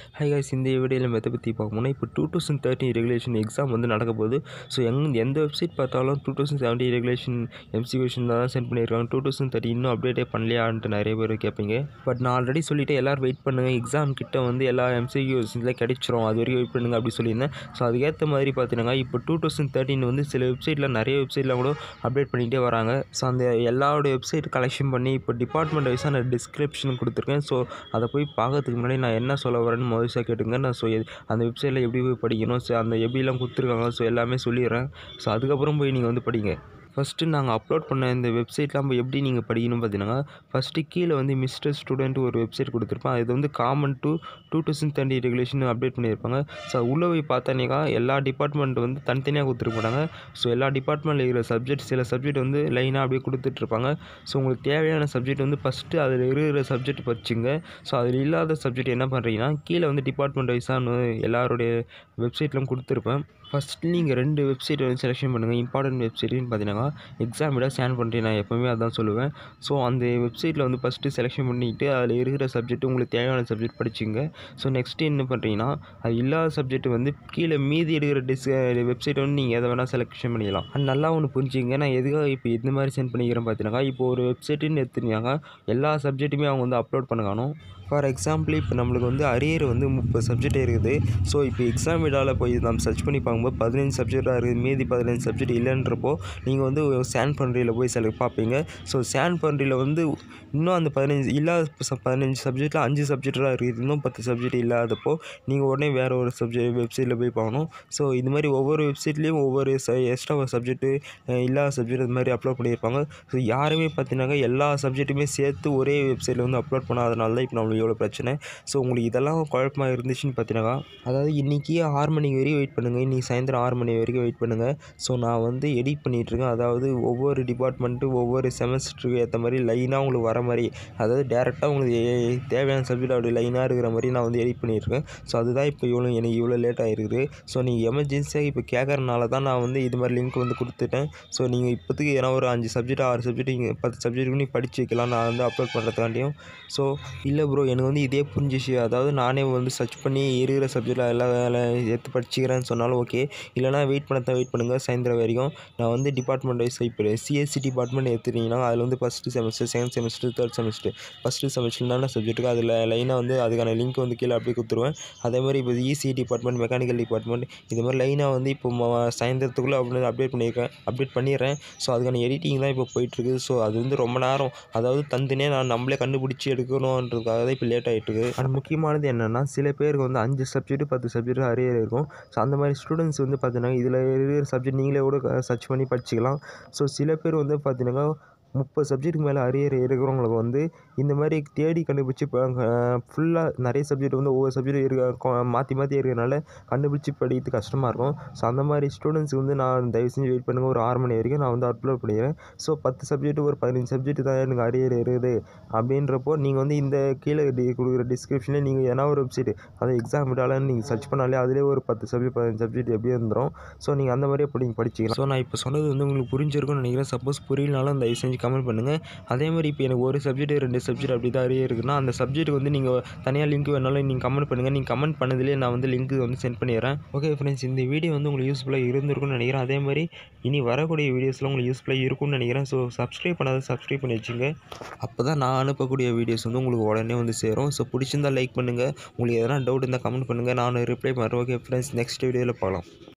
high guys இந்த வீடியோவில் நம்ம எதை பற்றி பார்க்கணும்னா இப்போ two thousand thirteen regulation exam வந்து நடக்க போகுது ஸோ எங் எந்த வெப்சைட் பார்த்தாலும் two thousand seventeen regulation MC question தான் சென்ட் பண்ணியிருக்காங்க டூ தௌசண்ட் தேர்ட்டி இன்னும் அப்டேட்டே பண்ணலையான்ட்டு நிறைய பேர் கேட்பீங்க பட் நான் ஆல்ரெடி சொல்லிவிட்டு எல்லோரும் வெயிட் பண்ணுங்கள் எக்ஸாம் கிட்ட வந்து எல்லா எம்சிக்யூஸில் கிடைச்சிரும் அது வரைக்கும் வெயிட் பண்ணுங்க அப்படி சொல்லியிருந்தேன் ஸோ அதுக்கேற்ற மாதிரி பார்த்தீங்கன்னா இப்போ டூ தௌசண்ட் தேர்ட்டின் வந்து சில வெப்சைட்டில் நிறைய வெப்சைட்டில் கூட அப்டேட் பண்ணிகிட்டே வராங்க ஸோ அந்த எல்லாரோட வெப்சைட் கலெக்ஷன் பண்ணி இப்போ டிபார்ட்மெண்ட் வைஸாக நான் டிஸ்கிரிப்ஷன் கொடுத்துருக்கேன் ஸோ அதை போய் பார்க்கறதுக்கு முன்னாடி நான் என்ன சொல்ல வரேன்னு முதல்ல கேட்டுங்க நான் ஸோ அந்த வெப்சைட்டில் எப்படி போய் படிக்கணும் ஸோ அந்த எப்படிலாம் கொடுத்துருக்காங்க ஸோ எல்லாமே சொல்லிடுறேன் ஸோ அதுக்கப்புறம் போய் நீங்கள் வந்து படிங்க ஃபஸ்ட்டு நாங்கள் அப்லோட் பண்ண இந்த வெப்சைட்லாம் போய் எப்படி நீங்கள் படிக்கணும் பார்த்தீங்கன்னா ஃபஸ்ட்டு கீழே வந்து மிஸ்டர் ஸ்டூடெண்ட் ஒரு வெப்சைட் கொடுத்துருப்பான் இது வந்து common to two thousand thirty regulation update பண்ணியிருப்பாங்க ஸோ உள்ளே போய் பார்த்தானேக்கா எல்லா டிபார்ட்மெண்ட் வந்து தனித்தனியாக கொடுத்துருக்க மாட்டாங்க ஸோ எல்லா டிபார்ட்மெண்ட்டில் இருக்கிற சப்ஜெக்ட் சில சப்ஜெக்ட் வந்து லைனாக அப்படியே கொடுத்துட்ருப்பாங்க ஸோ உங்களுக்கு தேவையான சப்ஜெக்ட் வந்து ஃபஸ்ட்டு அதில் இருக்கிற சப்ஜெக்ட் படிச்சுங்க ஸோ அதில் இல்லாத சப்ஜெக்ட் என்ன பண்ணுறீங்கன்னா கீழே வந்து டிபார்ட்மெண்ட் வைஸாக எல்லாருடைய வெப்சைட்லாம் கொடுத்துருப்பேன் ஃபஸ்ட்டு நீங்கள் ரெண்டு வெப்சைட் வந்து செலெக்ஷன் பண்ணுங்கள் இம்பார்ட்டன்ட் வெப்சைட்டுன்னு பார்த்தீங்கன்னா எக்ஸாம் விட ஸ்கேன் பண்ணுறேன் நான் எப்போவுமே அதான் சொல்லுவேன் ஸோ அந்த வெப்சைட்டில் வந்து ஃபஸ்ட்டு செலெக்ஷன் பண்ணிவிட்டு அதில் இருக்கிற சப்ஜெக்ட் உங்களுக்கு தேவையான சப்ஜெக்ட் படிச்சுங்க ஸோ நெக்ஸ்ட்டு என்ன பண்ணுறீங்கன்னா அது இல்லாத சப்ஜெக்ட் வந்து கீழே மீதி எடுக்கிற டிஸ் வெப்சைட் வந்து நீங்கள் எதை வேணால் செலெக்ஷன் பண்ணிக்கலாம் அது நல்லா ஒன்று புரிஞ்சுங்க நான் எதுக்காக இப்போ இந்த மாதிரி சென்ட் பண்ணிக்கிறேன் பார்த்தீங்கன்னா இப்போ ஒரு வெப்சைட்டுன்னு எடுத்துருந்தாங்க எல்லா சப்ஜெக்ட்டுமே அவங்க வந்து அப்லோட் பண்ண காணும் ஃபார் எக்ஸாம்பிள் இப்போ நம்மளுக்கு வந்து அரியர் வந்து முப்பது சப்ஜெக்ட் இருக்குது ஸோ இப்போ எக்ஸாம் விடாவில் போய் நம்ம சர்ச் பண்ணி பார்க்கும்போது பதினஞ்சு சப்ஜெக்டாக இருக்குது மீதி பதினஞ்சு சப்ஜெக்ட் இல்லைன்றப்போ நீங்கள் வந்து சேன் பண்றியில் போய் சில பார்ப்பீங்க ஸோ சேன் பண்றியில் வந்து இன்னும் அந்த பதினஞ்சு இல்லாத ச பதினஞ்சு சப்ஜெக்டில் அஞ்சு சப்ஜெக்டாக இருக்குது இன்னும் பத்து சப்ஜெக்ட் இல்லாதப்போ நீங்கள் உடனே வேறு ஒரு சப்ஜெக்ட் வெப்சைட்டில் போய் பார்க்கணும் ஸோ இது மாதிரி ஒவ்வொரு வெப்சைட்லேயும் ஒவ்வொரு ச எக்ஸ்ட்ரா ஒரு சப்ஜெக்ட்டு இல்லாத சப்ஜெக்ட் இது மாதிரி அப்லோட் பண்ணியிருப்பாங்க ஸோ யாருமே பார்த்தீங்கன்னாக்கா எல்லா சப்ஜெக்ட்டுமே சேர்த்து ஒரே வெப்சைட்டில் வந்து அப்லோட் பண்ணாதனால தான் இப்போ நம்மளுக்கு எவ்வளோ பிரச்சனை ஸோ உங்களுக்கு இதெல்லாம் குழப்பமாக இருந்துச்சுன்னு பார்த்தீங்கன்னா அதாவது இன்றைக்கி ஆறு மணி வரைக்கும் வெயிட் பண்ணுங்கள் இன்றைக்கி சாயந்தரம் ஆறு மணி வரைக்கும் வெயிட் பண்ணுங்கள் ஸோ நான் வந்து எடிட் பண்ணிகிட்ருக்கேன் அதாவது ஒவ்வொரு டிபார்ட்மெண்ட்டு ஒவ்வொரு செமஸ்டருக்கு ஏற்ற மாதிரி லைனாக உங்களுக்கு வர மாதிரி அதாவது டேரெக்டாக உங்களுக்கு தேவையான சப்ஜெக்ட் அப்படி லைனாக இருக்கிற மாதிரி நான் வந்து எடிட் பண்ணிகிட்ருக்கேன் ஸோ அதுதான் இப்போ இவ்வளோ எனக்கு இவ்வளோ லேட் ஆகிருக்குது ஸோ நீங்கள் எமர்ஜென்சியாக இப்போ கேட்கறனால தான் நான் வந்து இது மாதிரி லிங்க் வந்து கொடுத்துட்டேன் ஸோ நீங்கள் இப்போதைக்கு ஏன்னா ஒரு அஞ்சு சப்ஜெக்ட் ஆறு சப்ஜெக்ட் இங்கே பத்து சப்ஜெக்ட் நீ படித்து வைக்கலாம் நான் வந்து அப்லோட் பண்ணுறதுக்காண்டியும் ஸோ இல்லை ப்ரோ எனக்கு வந்து இதே புரிஞ்சிச்சு அதாவது நானே வந்து சர்ச் பண்ணி இருக்கிற சப்ஜெக்டில் எல்லாம் வேலை எடுத்து படிச்சுக்கிறேன்னு சொன்னாலும் ஓகே இல்லைனா வெயிட் பண்ணத்தான் வெயிட் பண்ணுங்கள் சாயந்தரம் வரைக்கும் நான் வந்து டிபார்ட்மெண்ட் வைஸ் இப்போ சிஎஸ்சி டிபார்ட்மெண்ட் எடுத்துட்டிங்கன்னா அதில் வந்து first semester second semester third semester first semester என்னென்ன சப்ஜெக்ட்டுக்கு அதில் லைனாக வந்து அதுக்கான லிங்க் வந்து கீழே அப்படியே கொடுத்துருவேன் அதே மாதிரி இப்போ இசி டிபார்ட்மெண்ட் மெக்கானிக்கல் டிபார்ட்மெண்ட் இது மாதிரி லைனாக வந்து இப்போ சாயந்தரத்துக்குள்ளே அப்படி அப்டேட் பண்ணியிருக்கேன் அப்டேட் பண்ணிடுறேன் ஸோ அதுக்கான எடிட்டிங் தான் இப்போ போயிட்டுருக்கு ஸோ அது வந்து ரொம்ப நேரம் அதாவது தந்துனே நான் நம்மளே கண்டுபிடிச்சி எடுக்கணுன்றதுக்காக தான் இப்போ லேட் ஆகிட்டுருக்கு ஆனால் முக்கியமானது என்னென்னா சில பேருக்கு வந்து அஞ்சு சப்ஜெக்ட் பத்து சப்ஜெக்ட் அரியர் இருக்கும் ஸோ அந்த மாதிரி ஸ்டூடெண்ட்ஸ் வந்து பார்த்தீங்கன்னா இதில் இருக்கிற சப்ஜெக்ட் நீங்களே கூட சர்ச் பண்ணி படிச்சிக்கலாம் ஸோ சில பேர் வந்து பார்த்தீங்கன்னா முப்பது சப்ஜெக்ட்டுக்கு மேலே அரியர் இருக்கிறவங்களுக்கு வந்து இந்த மாதிரி தேடி கண்டுபிடிச்சி இப்போ ஃபுல்லாக நிறைய சப்ஜெக்ட் வந்து ஒவ்வொரு சப்ஜெக்ட் இருக்க மாற்றி மாற்றி இருக்கிறனால கண்டுபிடிச்சி படிக்கிறது கஷ்டமாக இருக்கும் ஸோ அந்த மாதிரி ஸ்டூடெண்ட்ஸுக்கு வந்து நான் தயவு செஞ்சு வெயிட் பண்ணுங்கள் ஒரு ஆறு மணி வரைக்கும் நான் வந்து அப்லோட் பண்ணிடுறேன் ஸோ பத்து சப்ஜெக்ட் ஒரு பதினஞ்சு சப்ஜெக்ட் தான் எனக்கு அரியர் இருக்குது அப்படின்றப்போ நீங்கள் வந்து இந்த கீழே டி கொடுக்குற டிஸ்கிரிப்ஷனில் நீங்கள் எதனா ஒரு வெப்சைட் அதாவது எக்ஸாம் விடாலன்னு நீங்கள் சர்ச் பண்ணாலே அதிலே ஒரு பத்து சப்ஜெக்ட் பதினஞ்சு சப்ஜெக்ட் எப்படியும் வந்துடும் ஸோ நீங்கள் அந்த மாதிரியே இப்போ நீங்கள் படிச்சிக்கலாம் ஸோ நான் இப்போ சொன்னது வந்து உங்களுக்கு புரிஞ்சிருக்கும்னு நினைக்கிறேன் சப்போஸ் புரியலனாலும் தயவு செஞ்சு கமெண்ட் பண்ணுங்கள் அதே மாதிரி இப்போ எனக்கு ஒரு சப்ஜெக்ட் ரெண்டு சப்ஜெக்ட் அப்படி தான் அரியர் இருக்குன்னா அந்த சப்ஜெக்ட்டுக்கு வந்து நீங்கள் தனியாக லிங்க் வேணாலும் நீங்கள் கமெண்ட் பண்ணுங்கள் நீங்கள் கமெண்ட் பண்ணதுலேயே நான் வந்து லிங்க் வந்து சென்ட் பண்ணிடுறேன் ஓகே ஃப்ரெண்ட்ஸ் இந்த வீடியோ வந்து உங்களுக்கு யூஸ்ஃபுல்லாக இருந்திருக்கும்னு நினைக்கிறேன் அதே மாதிரி இனி வரக்கூடிய வீடியோஸில் உங்களுக்கு யூஸ்ஃபுல்லாக இருக்கும்னு நினைக்கிறேன் ஸோ சப்ஸ்கிரைப் பண்ணாத சப்ஸ்கிரைப் பண்ணி வச்சுங்க அப்போ தான் நான் அனுப்பக்கூடிய வீடியோஸ் வந்து உங்களுக்கு உடனே வந்து சேரும் ஸோ பிடிச்சிருந்தால் லைக் பண்ணுங்கள் உங்களுக்கு எதனா டவுட் இருந்தால் கமெண்ட் பண்ணுங்கள் நான் ரிப்ளை பண்ணுறேன் ஓகே ஃப்ரெண்ட்ஸ் நெக்ஸ்ட் வீடியோவில் பார்க்கலாம்